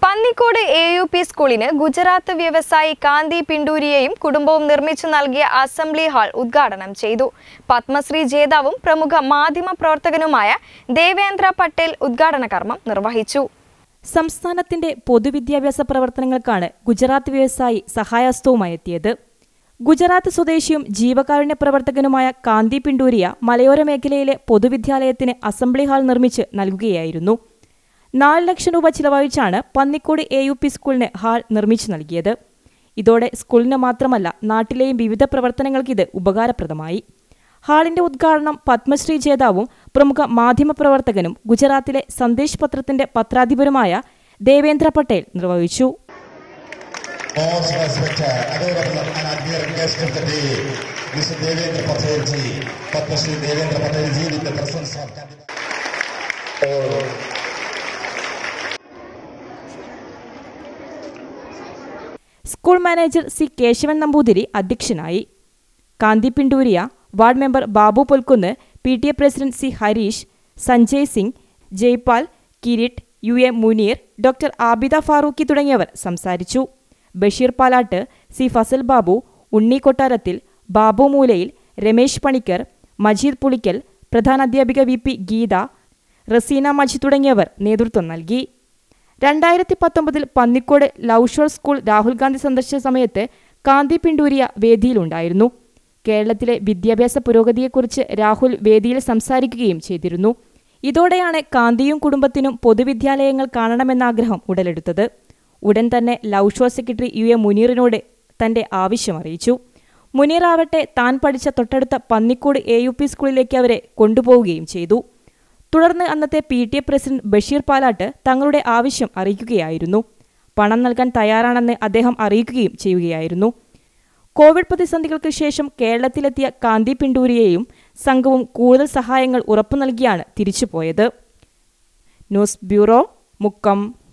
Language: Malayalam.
പന്നിക്കോട് എ യു പി സ്കൂളിന് ഗുജറാത്ത് വ്യവസായി കാന്തി പിണ്ടൂരിയെയും കുടുംബവും നിർമ്മിച്ചു നൽകിയ അസംബ്ലി ഹാൾ ഉദ്ഘാടനം ചെയ്തു പത്മശ്രീ ജേതാവും പ്രമുഖ മാധ്യമ പ്രവർത്തകനുമായ ദേവേന്ദ്ര പട്ടേൽ ഉദ്ഘാടന കർമ്മം നിർവഹിച്ചു സംസ്ഥാനത്തിന്റെ പൊതുവിദ്യാഭ്യാസ പ്രവർത്തനങ്ങൾക്കാണ് ഗുജറാത്ത് വ്യവസായി സഹായസ്തവുമായി എത്തിയത് ഗുജറാത്ത് സ്വദേശിയും ജീവകാരുണ്യ പ്രവർത്തകനുമായ കാന്തി പിണ്ടൂരിയ മലയോര മേഖലയിലെ പൊതുവിദ്യാലയത്തിന് അസംബ്ലി ഹാൾ നിർമ്മിച്ച് നൽകുകയായിരുന്നു നാല് ലക്ഷം രൂപ ചിലവഴിച്ചാണ് പന്നിക്കോട് എ യു പി സ്കൂളിന് ഹാൾ നിർമ്മിച്ചു നൽകിയത് ഇതോടെ സ്കൂളിന് മാത്രമല്ല നാട്ടിലെയും വിവിധ പ്രവർത്തനങ്ങൾക്ക് ഇത് ഉപകാരപ്രദമായി ഹാളിന്റെ ഉദ്ഘാടനം പത്മശ്രീ ജേതാവും പ്രമുഖ മാധ്യമപ്രവർത്തകനും ഗുജറാത്തിലെ സന്ദേശ് പത്രത്തിന്റെ പത്രാധിപരുമായ ദേവേന്ദ്ര പട്ടേൽ നിർവഹിച്ചു Most respected, adorable and dear guest of the day, Mr. Devendra Patel ji, Padma Shri Devendra Patel ji with the presence of candidate. School manager C Keshavan Namboothiri അധ്യക്ഷനായി Kanthi Pindooriya ward member Babu Polkunnu P T A president C Harish Sanjay Singh Jaipal Kireet U A Muneer doctor Abida Farooqui തുടങ്ങിയവർ സംസാരിച്ചു ബഷീർ പാലാട്ട് സി ഫസൽ ബാബു ഉണ്ണി കൊട്ടാരത്തിൽ ബാബു മൂലയിൽ രമേശ് പണിക്കർ മജീദ് പുളിക്കൽ പ്രധാനാധ്യാപിക വി പി ഗീത റസീന മജി തുടങ്ങിയവർ നേതൃത്വം നൽകി രണ്ടായിരത്തി പത്തൊമ്പതിൽ പന്നിക്കോട് ലൗഷോർ സ്കൂൾ രാഹുൽ ഗാന്ധി സന്ദർശിച്ച സമയത്ത് കാന്തി പിണ്ടൂരിയ വേദിയിലുണ്ടായിരുന്നു കേരളത്തിലെ വിദ്യാഭ്യാസ പുരോഗതിയെക്കുറിച്ച് രാഹുൽ വേദിയിൽ സംസാരിക്കുകയും ചെയ്തിരുന്നു ഇതോടെയാണ് കാന്തിയും കുടുംബത്തിനും പൊതുവിദ്യാലയങ്ങൾ കാണണമെന്ന ആഗ്രഹം ഉടലെടുത്തത് ഉടൻ തന്നെ ലൗഷോർ സെക്രട്ടറി യു എ മുനീറിനോട് തന്റെ ആവശ്യം അറിയിച്ചു മുനീർ ആവട്ടെ താൻ പഠിച്ച തൊട്ടടുത്ത പന്നിക്കോട് എ യു പി സ്കൂളിലേക്ക് അവരെ കൊണ്ടുപോവുകയും ചെയ്തു തുടർന്ന് അന്നത്തെ P T A president Basheer Palatt തങ്ങളുടെ ആവശ്യം അറിയിക്കുകയായിരുന്നു പണം നൽകാൻ തയ്യാറാണെന്ന് അദ്ദേഹം അറിയിക്കുകയും ചെയ്യുകയായിരുന്നു കോവിഡ് പ്രതിസന്ധികൾക്ക് ശേഷം കേരളത്തിലെത്തിയ കാന്തി പിണ്ടൂരിയെയും സംഘവും കൂടുതൽ സഹായങ്ങൾ ഉറപ്പു നൽകിയാണ് തിരിച്ചുപോയത് ന്യൂസ് ബ്യൂറോ മുക്കം